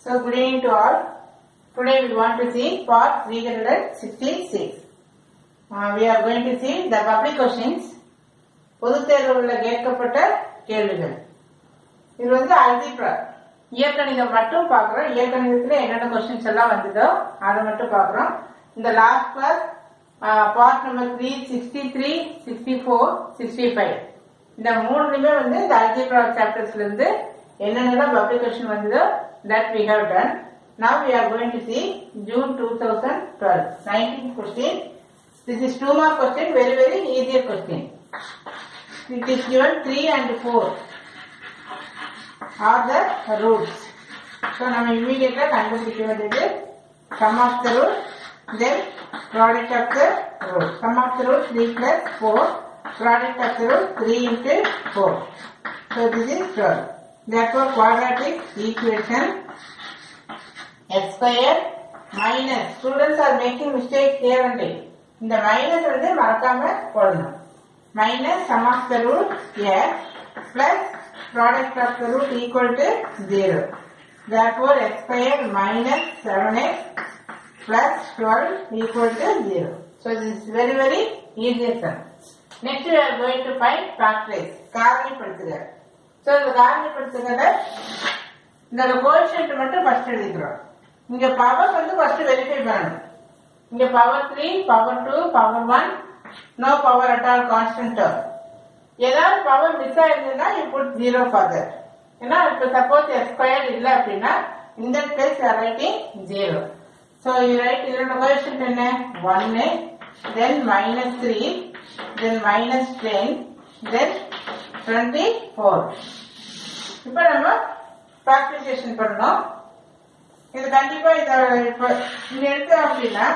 So good evening to all. Today we want to see part 366. Uh, we are going to see the public questions. பொதுத் தேர்வுகளில் கேட்கப்பட்ட கேள்விகள் இது வந்து algebra இயற்கணிதம் மட்டும் பார்க்குறோம் இயற்கணிதத்தில் என்னென்ன கொஸ்டின்ஸ் எல்லாம் வந்ததோ அதை மட்டும் பார்க்குறோம் இந்த last class part number three sixty three sixty four sixty five இந்த மூணுலையுமே வந்து இந்த அல்ஜிப்ரா சாப்டர்ஸ்ல இருந்து என்னென்னலாம் பப்ளிக் கொஸ்டின் வந்ததோ that we have done now we are going to see June two thousand twelve nineteen question this is two mark question very very easier question it is given 3 and 4 are the roots. So, நம்ம immediately கண்டுபிடிக்க வேண்டியது sum of the root, then product of the root. Sum of the root 3 plus 4, product of the root 3 into 4. So, this is 12. Therefore, quadratic equation x square minus. Students are making mistake here only. இந்த minus வந்து மறக்காம போடணும் minus sum of the root x plus product of the root equal to 0. Therefore, x square minus 7x plus 12 equal to 0. So, this is very very easy sum. Next, we are going to find factorize. காரணிப்படுத்துக so இந்த காரணிப்படுத்துகிறத இந்த quotient மட்டும் first எழுதிக்கிறோம் இங்க power வந்து first verify பண்ணணும் இங்க power three power two power one no power at all constant term ஏதாவது பவர் மிஸ் ஆயிருந்ததுன்னா யூ புட் ஜீரோ ஃபாதர் ஏன்னா இப்போ சப்போஸ் எஸ் ஸ்கொயர் இல்லை அப்படின்னா இந்த place writing zero so you write இதோட கொஷன் என்ன ஒன்னு then minus three then minus ten then twenty four இப்போ நம்ம ப்ராக்டிசேஷன் பண்ணணும் இது கண்டிப்பா இத இப்போ இங்க எடுத்தோம் அப்படின்னா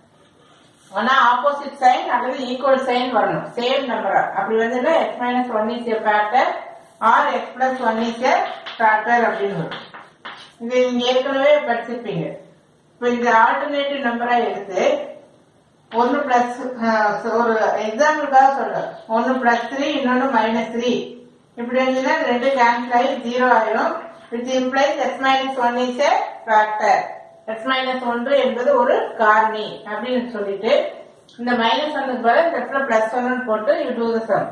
ஒன்னா ஆப்போசிட் சைன் அல்லது ஈக்குவல் சைன் வரணும் சேம் நம்பரா அப்படி வந்து x minus one is a factor or x plus one is a factor அப்படின்னு வரும் இது நீங்க ஏற்கனவே படிச்சிருப்பீங்க இப்போ இந்த ஆல்டர்னேட்டிவ் நம்பரா எடுத்து ஒன்னு பிளஸ் ஒரு எக்ஸாம்பிளுக்காக சொல்றேன் ஒன்னு பிளஸ் த்ரீ இன்னொன்னு மைனஸ் த்ரீ இப்படி இருந்துன்னா ரெண்டு கேன்சல் ஆகி ஜீரோ ஆயிரும் which implies x minus one is a factor x minus ஒன்று என்பது ஒரு காரணி அப்படின்னு சொல்லிட்டு இந்த மைனஸ் ஒன்னுக்கு பதில் இந்த இடத்துல பிளஸ் ஒன்னு போட்டு you do the sum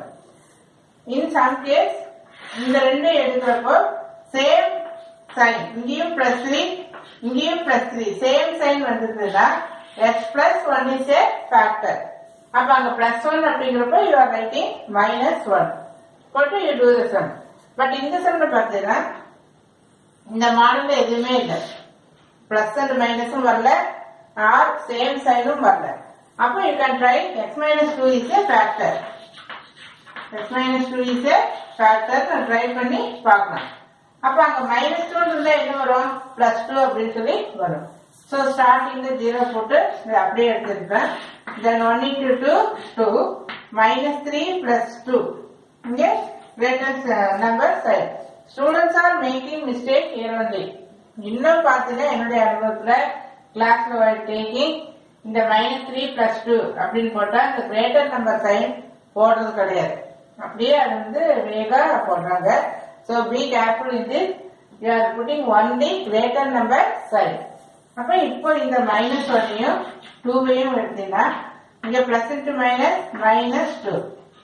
in some case இந்த ரெண்டும் எடுக்கிறப்போ சேம் சைன் இங்கேயும் பிளஸ் த்ரீ இங்கேயும் பிளஸ் த்ரீ சேம் சைன் வந்ததுன்னா x plus one is a factor அப்ப அங்க பிளஸ் ஒன் அப்படிங்கிறப்ப you are writing minus one போட்டு you do the sum but இந்த சம்ல பார்த்தீங்கன்னா இந்த மாடல்ல எதுவுமே இல்லை பிளஸ் அண்ட் மைனஸும் வரல ஆர் சேம் சைனும் வரல அப்போ you can try x minus two is a factor x minus two is a factor நான் ட்ரை பண்ணி பார்க்கலாம் அப்போ அங்கே மைனஸ் டூ இருந்தால் என்ன வரும் பிளஸ் டூ அப்படின்னு சொல்லி வரும் ஸோ ஸ்டார்டிங்ல ஜீரோ போட்டு இதை அப்படியே எடுத்திருப்பேன் then one into two two minus three plus two இங்கே greatest number side students are making mistake here only இன்னும் பார்த்தீங்கன்னா என்னுடைய அனுபவத்துல கிளாஸ்ல டேக்கிங் இந்த மைனஸ் த்ரீ பிளஸ் டூ அப்படின்னு போட்டா இந்த கிரேட்டர் நம்பர் சைன் போடுறது கிடையாது அப்படியே அது வந்து வேகா போடுறாங்க ஸோ பி கேர்ஃபுல் இது you are putting on the greater number sign அப்ப இப்போ இந்த மைனஸ் ஒன்னையும் டூவையும் எடுத்தீங்கன்னா இங்க plus into minus minus two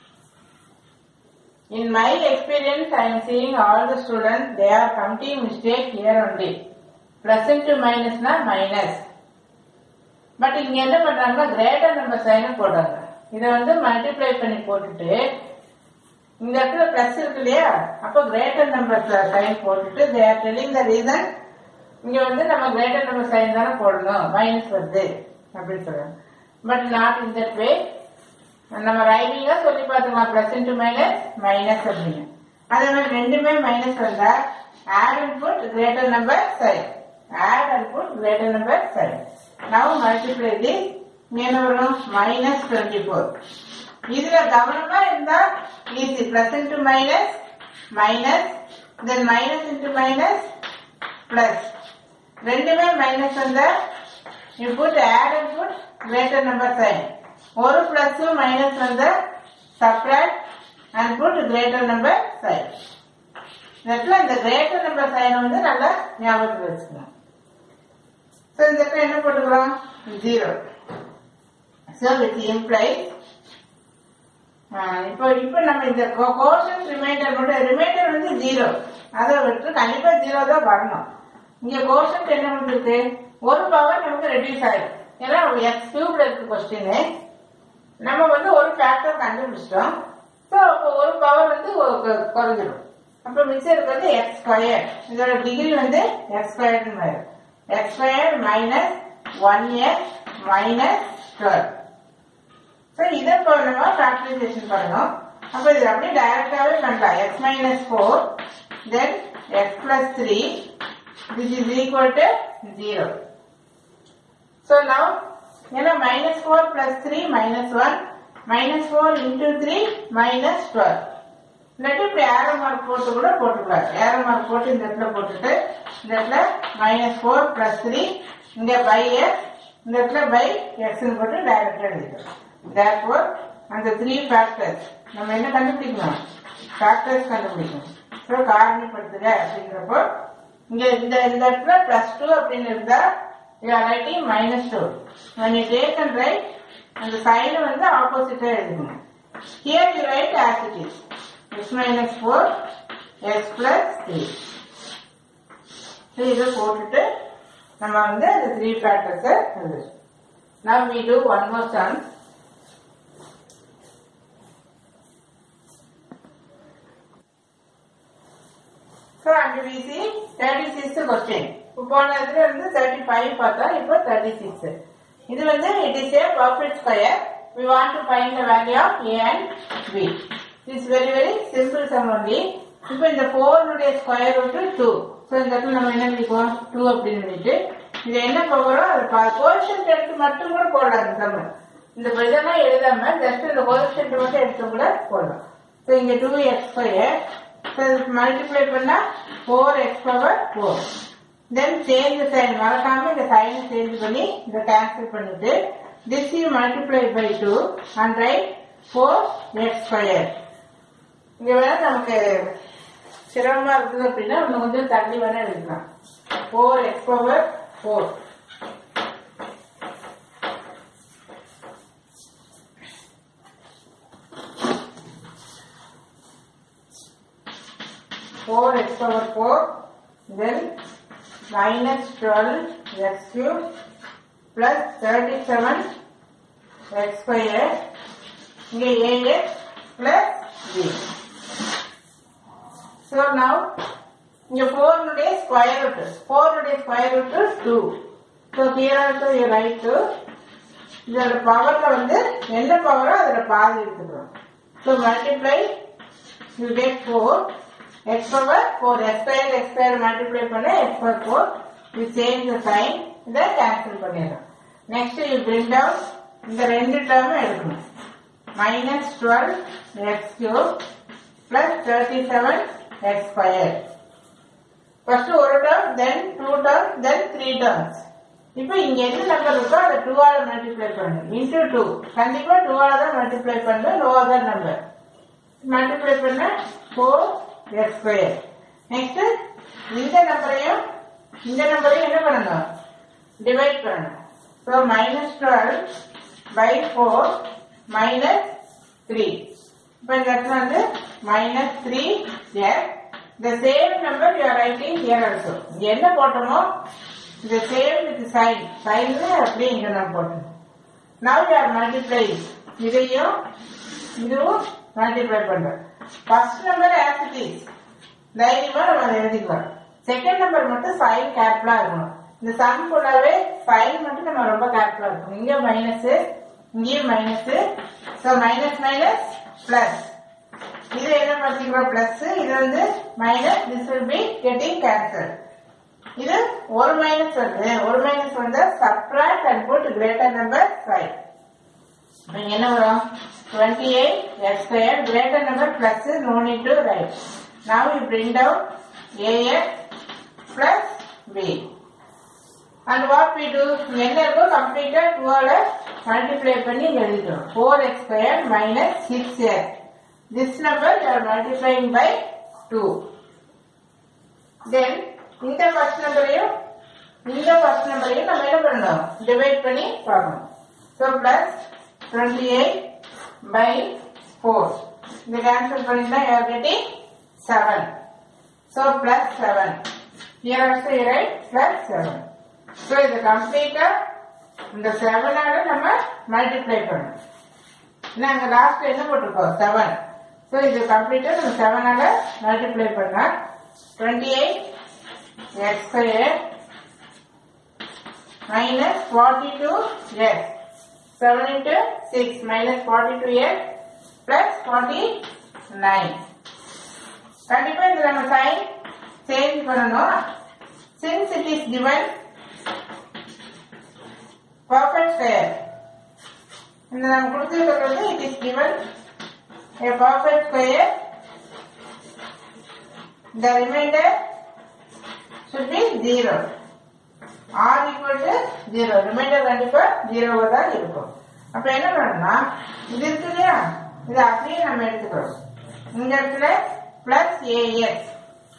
In my experience, I am seeing all the students, they are committing mistake here only. Plus into minus na minus. But இங்க என்ன பண்றாங்கன்னா கிரேட்டர் நம்பர் சைனை போடுறாங்க இதை வந்து மல்டிப்ளை பண்ணி போட்டுட்டு இந்த இடத்துல பிளஸ் இருக்கு இல்லையா அப்போ கிரேட்டர் நம்பர் சைன் போட்டுட்டு they are telling the reason இங்க வந்து நம்ம கிரேட்டர் நம்பர் சைன் தானே போடணும் மைனஸ் வருது அப்படின்னு சொல்றாங்க but not in that way நம்ம ரைமிங்கா சொல்லி பார்த்துக்கலாம் பிளஸ் இன்டு மைனஸ் மைனஸ் அப்படின்னு அதே மாதிரி ரெண்டுமே மைனஸ் வந்தா add and put greater number sign add and put greater number sign now multiply the என்ன வரும் மைனஸ் டுவெண்ட்டி ஃபோர் இதுல கவனமா இருந்தா easy plus into minus minus then minus into minus plus ரெண்டுமே மைனஸ் வந்தா you put add and put greater number sign ஒரு plus minus வந்து subtract and put greater number sign இடத்துல இந்த கிரேட்டர் நம்பர் சைன் வந்து நல்லா ஞாபகத்தில் வச்சுக்கணும் ஸோ இந்த இடத்துல என்ன போட்டுக்கிறோம் ஜீரோ ஸோ வித் இம்ப்ளைஸ் இப்போ இப்போ நம்ம இந்த கோஷன் ரிமைண்டர் மட்டும் ரிமைண்டர் வந்து ஜீரோ அதை விட்டு கண்டிப்பா ஜீரோ தான் வரணும் இங்க கோஷன் என்ன இருக்கு ஒரு பவர் நமக்கு ரெடியூஸ் ஆயிடும் ஏன்னா எக்ஸ் கியூப்ல இருக்கு கொஸ்டின் நம்ம வந்து ஒரு ஃபேக்டர் கண்டுபிடிச்சிட்டோம் ஸோ அப்போ ஒரு பவர் வந்து ஒ- கொ- குறைஞ்சிடும் அப்போ மிச்சம் இருக்கிறது எக்ஸ் ஸ்கொயர் இதோட டிகிரி வந்து எக்ஸ் ஸ்கொயர்னு x square minus one x minus twelve so இதை இப்போ நம்ம ஃபேக்டரைசேஷன் பண்ணணும் அப்போ இது அப்படியே டைரக்டாகவே பண்ணலாம் x minus four then x plus three this is equal to zero so now ஏன்னா minus four plus three minus one minus four into three minus twelve இல்லாட்டி இப்படி ஏரோ மார்க் போட்டு கூட போட்டுக்கலாம் ஏரோ மார்க் போட்டு இந்த இடத்துல போட்டுட்டு இந்த இடத்துல மைனஸ் ஃபோர் பிளஸ் த்ரீ இங்க பை எக்ஸ் இந்த இடத்துல பை எக்ஸ்னு போட்டு டைரக்டா எழுதிக்கலாம் தேர்ஃபோர் அந்த த்ரீ ஃபேக்டர்ஸ் நம்ம என்ன கண்டுபிடிக்கணும் ஃபேக்டர்ஸ் கண்டுபிடிக்கணும் ஸோ காரணிப்படுத்துக அப்படிங்கிறப்போ இங்க இந்த இந்த இடத்துல பிளஸ் டூ அப்படின்னு இருந்தா you are writing minus two when you take and write அந்த சைடு வந்து ஆப்போசிட்டா எழுதணும் here you write as it is x minus 4 x plus 3 so இதை போட்டுட்டு நம்ம வந்து அந்த த்ரீ ஃபேக்டர்ஸை எழுதுறோம் now we do one more sum So, and we see 36 question. இப்போ போன இதுல இருந்து 35 பார்த்தோம் இப்போ 36 இது வந்து it is a perfect square we want to find the value of a and b this is very very simple sum only இப்போ இந்த 4 உடைய ஸ்கொயர் ரூட் 2 ஸோ இந்த இடத்துல நம்ம என்ன நினைப்போம் 2 அப்படின்னு சொல்லிட்டு இது என்ன போகிறோம் அது கோஷன் எடுத்து மட்டும் கூட போடலாம் இந்த sum. இந்த இதெல்லாம் எழுதாம ஜஸ்ட் இந்த கோஷன் மட்டும் எடுத்து கூட போடலாம் ஸோ இங்க 2x ஸ்கொயர் So, multiply பண்ணா 4x power 4. Then change the sign. மறக்காம இந்த sign change பண்ணி இதை cancel பண்ணிட்டு this you multiply by 2 and write 4x square. இங்க வேணா நமக்கு சிரமமா இருக்குது அப்படின்னா இன்னும் கொஞ்சம் தள்ளி வேணா எழுதலாம் 4x power 4. four x power four, then minus twelve x cube plus thirty-seven x square, இங்கே ax plus b. So now, இங்க four உடைய square root, four உடைய square root is two. So here also you write two. இதோட பவர்ல வந்து எந்த பவரோ அதோட பாதி எடுத்துக்கிறோம் so multiply you get 4 x power 4 x square x square multiply பண்ண x power 4 you change the sign இதை cancel பண்ணிடலாம் next you bring down இந்த ரெண்டு term எடுக்கணும் minus 12 x cube plus 37 x square first ஒரு term then two term then three terms இப்போ இங்க என்ன நம்பர் இருக்கோ அதை டூ ஆல மல்டிப்ளை பண்ணணும் இன்டூ டூ கண்டிப்பா டூ ஆல தான் மல்டிப்ளை பண்ணணும் லோவர் நம்பர் மல்டிப்ளை பண்ண ஃபோர் எக்ஸ் ஸ்கொயர் நெக்ஸ்ட் இந்த நம்பரையும் இந்த நம்பரையும் என்ன பண்ணணும் டிவைட் பண்ணணும் so minus twelve by four minus three இப்போ இந்த இடத்துல வந்து minus three x the same number you are writing here also இங்க என்ன போட்டோமோ the same with sign sign அப்படியே இங்க நான் போட்டோம் now you are multiplying இதையும் இதுவும் மல்டிப்ளை பண்றோம் first number as it is தைரியமா நம்ம அதை எழுதிக்கலாம் செகண்ட் நம்பர் மட்டும் சைன் கேர்ஃபுல்லா இருக்கணும் இந்த சம் ஃபுல்லாவே சைன் மட்டும் நம்ம ரொம்ப கேர்ஃபுல்லா இருக்கணும் இங்க மைனஸ் இங்கேயும் minus so minus minus plus இது என்ன பண்ணிக்கிறோம் பிளஸ் இது வந்து minus this will be getting cancel இது ஒரு மைனஸ் வருது ஒரு மைனஸ் வந்து subtract and put greater number five இங்க என்ன வரும் 28 x squared greater number plus no need to write. Now you bring down ax plus b. And what we do, என்ன இருக்கோ கம்ப்ளீட்டா டூவால மல்டிப்ளை பண்ணி இங்க எழுதிக்கிறோம் four x square minus six x this number you are multiplying by two then இந்த first நம்பரையும் இந்த first நம்பரையும் நம்ம என்ன பண்ணணும் டிவைட் பண்ணி பார்க்கணும் so plus twenty eight by four இந்த கேன்சல் பண்ணிட்டா you are getting seven so plus seven here also you write plus seven so இது கம்ப்ளீட்டா இந்த செவனால நம்ம மல்டிப்ளை பண்ணணும் நாங்க லாஸ்ட் என்ன போட்டிருக்கோம் செவன் ஸோ இது கம்ப்ளீட்டா நம்ம செவனால மல்டிப்ளை பண்ணா twenty eight x square minus forty two x seven into six minus forty two x plus forty nine கண்டிப்பா இது நம்ம சைன் சேஞ்ச் பண்ணணும் since it is given perfect square இந்த நம்ம கொடுத்துருக்கிறது it is given a perfect square the remainder should be zero r equal to zero remainder கண்டிப்பா ஜீரோவா தான் இருக்கும் அப்ப என்ன பண்ணணும்னா இது இருக்கு இல்லையா இது அப்படியே நம்ம எடுத்துக்கிறோம் இந்த இடத்துல பிளஸ் ஏஎக்ஸ்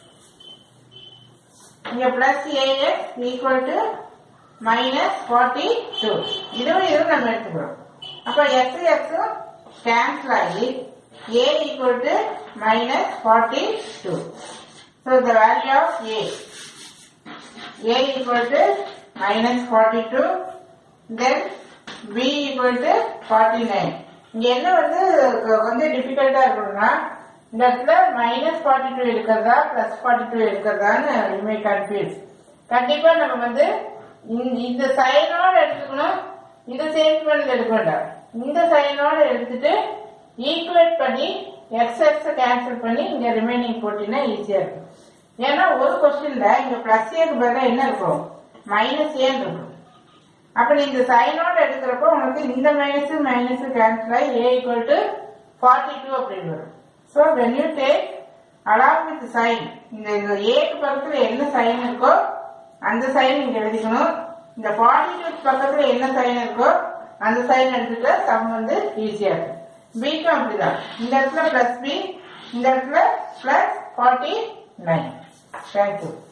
இங்க plus a x equal to minus forty two இதுவும் இதுவும் நம்ம எடுத்துக்கிறோம் அப்ப எக்ஸ் எக்ஸும் கேன்சல் ஆகி a equal to minus forty two so the value of a a equal to minus forty two then b equal to forty nine இங்க என்ன வந்து கொ- கொஞ்சம் டிஃபிகல்ட்டா இருக்கணும்னா இந்த இடத்துல மைனஸ் ஃபார்ட்டி டூ இருக்கிறதா பிளஸ் ஃபார்ட்டி டூ இருக்கிறதான்னு யூ கன்ஃபியூஸ் கண்டிப்பா நம்ம வந்து இந்த- இந்த சைனோட எடுத்துக்கணும் இந்த சேஞ்ச் பண்ணி எடுக்க வேண்டாம் இந்த சைனோட எடுத்துட்டு ஈக்குவேட் பண்ணி எக்ஸ் எக்ஸ் கேன்சல் பண்ணி இங்க ரிமைனிங் போட்டீங்கன்னா ஈஸியா இருக்கும் ஏன்னா ஒரு கொஸ்டின்ல இங்க பிளஸ் ஏக்கு பதிலா என்ன இருக்கும் மைனஸ் ஏன்னு இருக்கும் அப்ப நீ இந்த சைனோட எடுக்கிறப்போ உனக்கு இந்த மைனஸ் மைனஸ் கேன்சல் ஆகி a equal to forty two அப்படின்னு வரும் so when you take along with sign இந்த இந்த ஏக்கு பக்கத்துல என்ன சைன் இருக்கோ அந்த சைன் இங்க எழுதிக்கணும் இந்த ஃபார்ட்டி டூ பக்கத்துல என்ன சைன் இருக்கோ அந்த சைன் எடுத்துட்டு சம் வந்து ஈஸியா இருக்கும் பிக்கும் அப்படிதான் இந்த இடத்துல பிளஸ் பி இந்த இடத்துல பிளஸ் ஃபார்ட்டி நைன் தேங்க்யூ